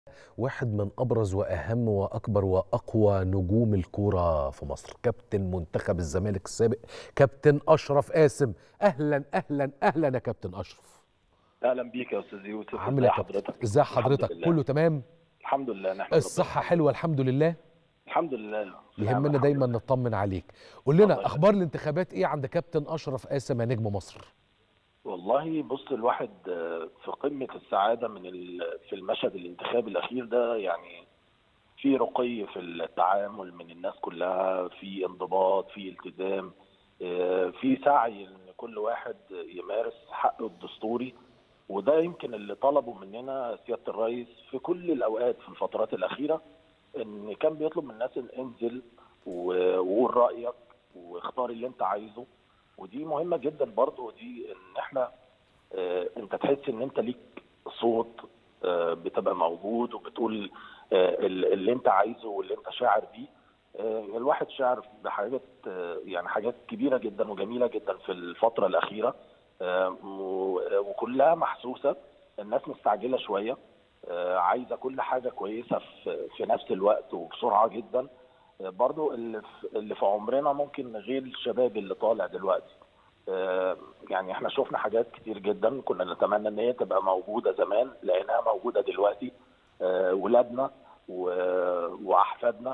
واحد من ابرز واهم واكبر واقوى نجوم الكوره في مصر كابتن منتخب الزمالك السابق كابتن اشرف قاسم اهلا اهلا اهلا يا كابتن اشرف اهلا بيك يا استاذ يوسف عامل ايه حضرتك ازاي الحمد حضرتك لله. كله تمام الحمد لله نحمد الصحه ربنا. حلوه الحمد لله الحمد لله يهمنا الحمد دايما لله. نطمن عليك قول لنا الله اخبار الانتخابات ايه عند كابتن اشرف قاسم يا نجم مصر والله بص الواحد آه، في قمه السعاده من ال- في المشهد الانتخابي الاخير ده يعني في رقي في التعامل من الناس كلها في انضباط في التزام آه، في سعي ان كل واحد يمارس حقه الدستوري وده يمكن اللي طلبه مننا سياده الرئيس في كل الاوقات في الفترات الاخيره ان كان بيطلب من الناس إن انزل و- وقول رايك واختار اللي انت عايزه ودي مهمه جدا برضو ودي ان احنا آه، انت تحس ان انت ليك صوت آه، بتبقى موجود وبتقول آه، ال- اللي انت عايزه واللي انت شاعر بيه آه، الواحد شاعر بحاجات آه، يعني حاجات كبيره جدا وجميله جدا في الفتره الاخيره آه، و- وكلها محسوسه الناس مستعجله شويه آه، عايزه كل حاجه كويسه في في نفس الوقت وبسرعه جدا آه، برضو اللي في اللي في عمرنا ممكن غير الشباب اللي طالع دلوقتي آه، يعني احنا شفنا حاجات كتير جدا كنا نتمنى ان هي تبقى موجوده زمان لانها موجوده دلوقتي آه، ولادنا و- واحفادنا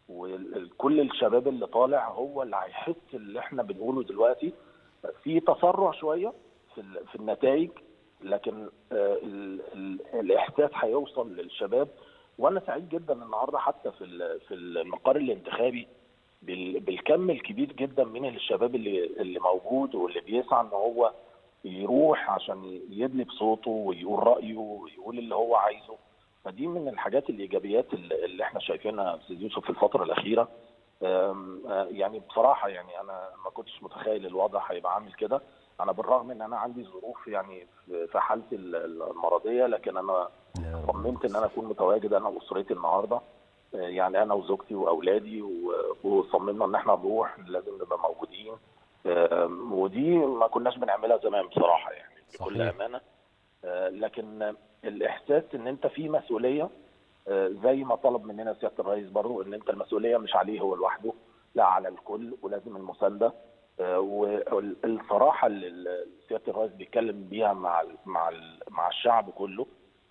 وكل الشباب اللي طالع هو اللي هيحس اللي احنا بنقوله دلوقتي في تسرع شويه في ال- في النتائج لكن آه، ال- ال- الاحساس هيوصل للشباب وانا سعيد جدا النهارده حتى في ال- في المقر الانتخابي بال- بالكم الكبير جدا من الشباب اللي اللي موجود واللي بيسعى ان هو يروح عشان يدلي بصوته ويقول رايه ويقول اللي هو عايزه فدي من الحاجات الايجابيات اللي اللي احنا شايفينها استاذ يوسف في الفتره الاخيره أم، آه، يعني بصراحه يعني انا ما كنتش متخيل الوضع هيبقى عامل كده انا بالرغم ان انا عندي ظروف يعني في في حالتي ال- المرضيه لكن انا يا رب. صممت ان انا اكون متواجد انا واسرتي النهارده آه، يعني انا وزوجتي واولادي و- وصممنا ان احنا نروح لازم نبقى موجودين آم، ودي ما كناش بنعملها زمان بصراحه يعني بكل صحيح. امانه آه، لكن الاحساس ان انت في مسؤوليه آه، زي ما طلب مننا سياده الرئيس برضو ان انت المسؤوليه مش عليه هو لوحده لا على الكل ولازم المسانده آه، والصراحه اللي سياده الرئيس بيتكلم بيها مع ال- مع ال- مع الشعب كله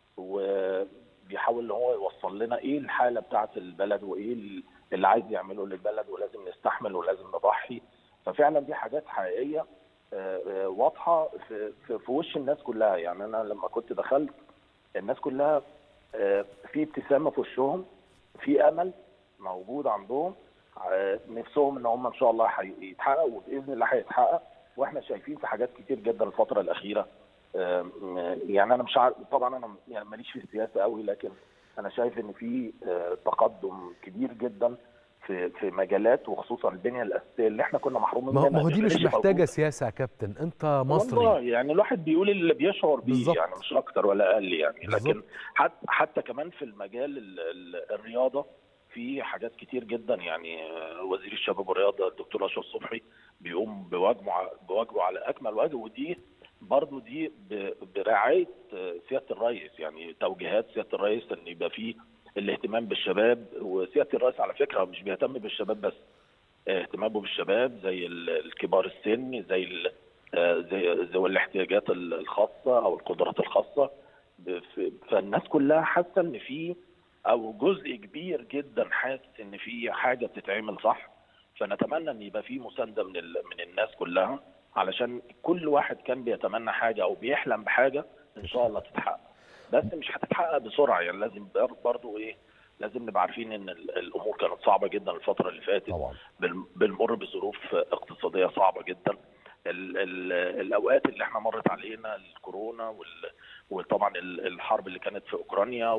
وبيحاول ان هو يوصل لنا ايه الحاله بتاعه البلد وايه اللي عايز يعمله للبلد ولازم نستحمل ولازم نضحي ففعلا دي حاجات حقيقيه آه، آه، واضحه في, في, في وش الناس كلها يعني انا لما كنت دخلت الناس كلها آه، في ابتسامه في وشهم في امل موجود عندهم آه، نفسهم ان هم ان شاء الله هيتحقق وباذن الله هيتحقق واحنا شايفين في حاجات كتير جدا الفتره الاخيره آه، يعني انا مش عارف طبعا انا يعني ماليش في السياسه قوي لكن انا شايف ان في آه، تقدم كبير جدا في في مجالات وخصوصا البنيه الاساسيه اللي احنا كنا محرومين ما هو- منها ما هو دي اللي مش كانتش محتاجه موجودة. سياسه يا كابتن انت والله مصري يعني الواحد بيقول اللي بيشعر بيه بالظبط. يعني مش اكتر ولا اقل يعني بالظبط. لكن حتى حتى كمان في المجال ال- ال- الرياضه في حاجات كتير جدا يعني آه، وزير الشباب والرياضه الدكتور اشرف صبحي بيقوم بواجبه ع- بواجبه على اكمل وجه ودي برضه دي ب- برعايه آه، سياده الرئيس يعني توجيهات سياده الرئيس ان يبقى في الاهتمام بالشباب وسياده الرئيس على فكره مش بيهتم بالشباب بس اهتمامه بالشباب زي ال- الكبار السن زي ال- آه، زي ذوي الاحتياجات ال- الخاصه او القدرات الخاصه ب- ف- فالناس كلها حاسه ان في او جزء كبير جدا حاسس ان في حاجه بتتعمل صح فنتمنى ان يبقى في مسانده من ال- من الناس كلها علشان كل واحد كان بيتمنى حاجه او بيحلم بحاجه ان شاء الله تتحقق بس مش هتتحقق بسرعه يعني لازم بر- برضو ايه لازم نبقى عارفين ان ال- الامور كانت صعبه جدا الفتره اللي فاتت طبعا بن- بنمر بظروف اقتصاديه صعبه جدا ال ال الاوقات اللي احنا مرت علينا الكورونا وال وطبعا ال- الحرب اللي كانت في اوكرانيا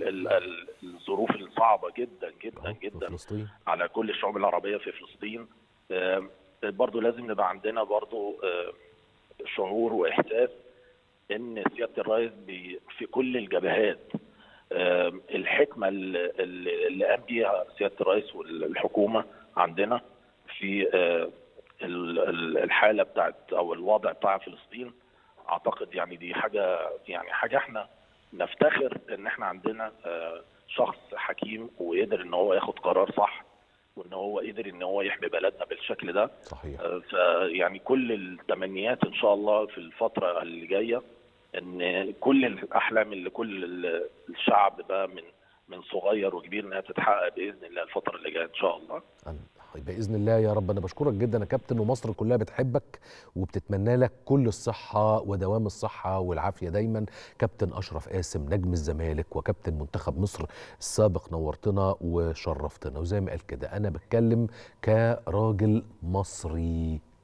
والظروف الصعبه جدا جدا في جدا فلسطين على كل الشعوب العربيه في فلسطين آم، برضو لازم نبقى عندنا برضو آم، شعور واحساس ان سياده الرئيس بي- في كل الجبهات آم، الحكمه اللي اللي قام بيها سياده الرئيس والحكومه عندنا في آه، ال- ال- الحاله بتاعت او الوضع بتاع فلسطين اعتقد يعني دي حاجه يعني حاجه احنا نفتخر ان احنا عندنا آه، شخص حكيم وقدر ان هو ياخد قرار صح وان هو قدر ان هو يحمي بلدنا بالشكل ده صحيح آه، فيعني كل التمنيات ان شاء الله في الفتره اللي جايه ان كل الاحلام اللي كل ال- الشعب بقى من من صغير وكبير انها تتحقق باذن الله الفتره اللي جايه ان شاء الله أنا- باذن الله يا رب انا بشكرك جدا يا كابتن ومصر كلها بتحبك وبتتمنى لك كل الصحه ودوام الصحه والعافيه دايما كابتن اشرف قاسم نجم الزمالك وكابتن منتخب مصر السابق نورتنا وشرفتنا وزي ما قال كده انا بتكلم كراجل مصري